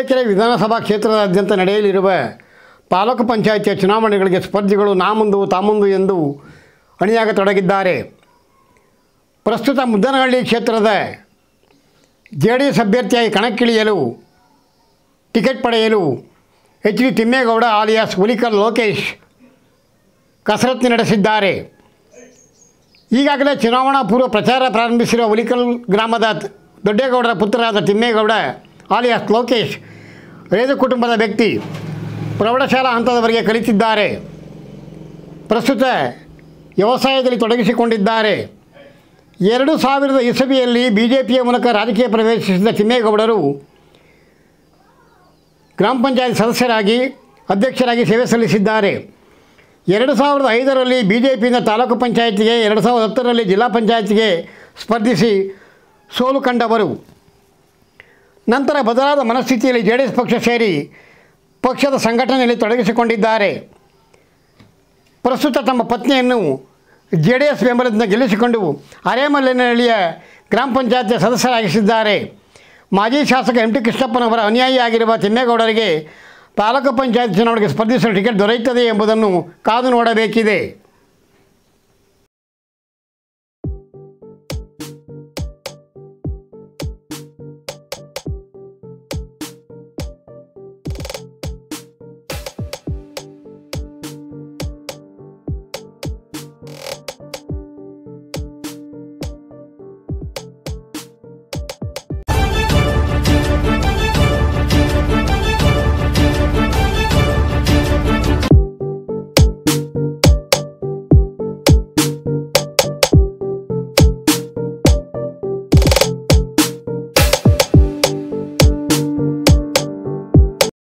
ತುರುವೇಕೆರೆ ವಿಧಾನಸಭಾ ಕ್ಷೇತ್ರದಾದ್ಯಂತ ನಡೆಯಲಿರುವ ತಾಲೂಕು ಪಂಚಾಯಿತಿಯ ಚುನಾವಣೆಗಳಿಗೆ ಸ್ಪರ್ಧಿಗಳು ನಾ ಮುಂದು ತಾಮುಂದು ಎಂದು ಅಣಿಯಾಗತೊಡಗಿದ್ದಾರೆ ಪ್ರಸ್ತುತ ಮುದ್ದನಹಳ್ಳಿ ಕ್ಷೇತ್ರದ ಜೆ ಡಿ ಎಸ್ ಅಭ್ಯರ್ಥಿಯಾಗಿ ಕಣಕ್ಕಿಳಿಯಲು ಟಿಕೆಟ್ ಪಡೆಯಲು H D Thimmegowda alias Hulikal Lokesh ಕಸರತ್ತು ನಡೆಸಿದ್ದಾರೆ ಈಗಾಗಲೇ ಚುನಾವಣಾ ಪೂರ್ವ ಪ್ರಚಾರ ಪ್ರಾರಂಭಿಸಿರುವ ಹುಲಿಕಲ್ ಗ್ರಾಮದ ದೊಡ್ಡೇಗೌಡರ ಪುತ್ರರಾದ ತಿಮ್ಮೇಗೌಡ ಆಲಿಯಾಸ್ ಲೋಕೇಶ್ ರೈತ ಕುಟುಂಬದ ವ್ಯಕ್ತಿ ಪ್ರೌಢಶಾಲಾ ಹಂತದವರೆಗೆ ಕಲಿತಿದ್ದಾರೆ ಪ್ರಸ್ತುತ ವ್ಯವಸಾಯದಲ್ಲಿ ತೊಡಗಿಸಿಕೊಂಡಿದ್ದಾರೆ ಎರಡು ಸಾವಿರದ ಇಸವಿಯಲ್ಲಿ ಬಿ ಜೆ ಪಿಯ ಮೂಲಕ ರಾಜಕೀಯ ಪ್ರವೇಶಿಸಿದ ತಿಮ್ಮೇಗೌಡರು ಗ್ರಾಮ ಪಂಚಾಯತ್ ಸದಸ್ಯರಾಗಿ ಅಧ್ಯಕ್ಷರಾಗಿ ಸೇವೆ ಸಲ್ಲಿಸಿದ್ದಾರೆ ಎರಡು ಸಾವಿರದ ಐದರಲ್ಲಿ ಬಿ ಜೆ ಪಿಯಿಂದ ತಾಲೂಕು ಪಂಚಾಯತಿಗೆ ಎರಡು ಸಾವಿರದ ಹತ್ತರಲ್ಲಿ ಜಿಲ್ಲಾ ಪಂಚಾಯತಿಗೆ ಸ್ಪರ್ಧಿಸಿ ಸೋಲು ಕಂಡವರು ನಂತರ ಬದಲಾದ ಮನಸ್ಥಿತಿಯಲ್ಲಿ ಜೆ ಡಿ ಎಸ್ ಪಕ್ಷ ಸೇರಿ ಪಕ್ಷದ ಸಂಘಟನೆಯಲ್ಲಿ ತೊಡಗಿಸಿಕೊಂಡಿದ್ದಾರೆ ಪ್ರಸ್ತುತ ತಮ್ಮ ಪತ್ನಿಯನ್ನು ಜೆ ಡಿ ಎಸ್ ಬೆಂಬಲದಿಂದ ಗೆಲ್ಲಿಸಿಕೊಂಡು ಅರೇಮಲ್ಲಿನಹಳ್ಳಿಯ ಗ್ರಾಮ ಪಂಚಾಯತ್ ಸದಸ್ಯರಾಗಿಸಿದ್ದಾರೆ ಮಾಜಿ ಶಾಸಕ ಎಂ ಟಿ ಕೃಷ್ಣಪ್ಪನವರ ಅನುಯಾಯಿ ಆಗಿರುವ ತಿಮ್ಮೇಗೌಡರಿಗೆ ತಾಲೂಕು ಪಂಚಾಯತ್ ಚುನಾವಣೆಗೆ ಸ್ಪರ್ಧಿಸಲು ಟಿಕೆಟ್ ದೊರೆಯುತ್ತದೆ ಎಂಬುದನ್ನು ಕಾದು ನೋಡಬೇಕಿದೆ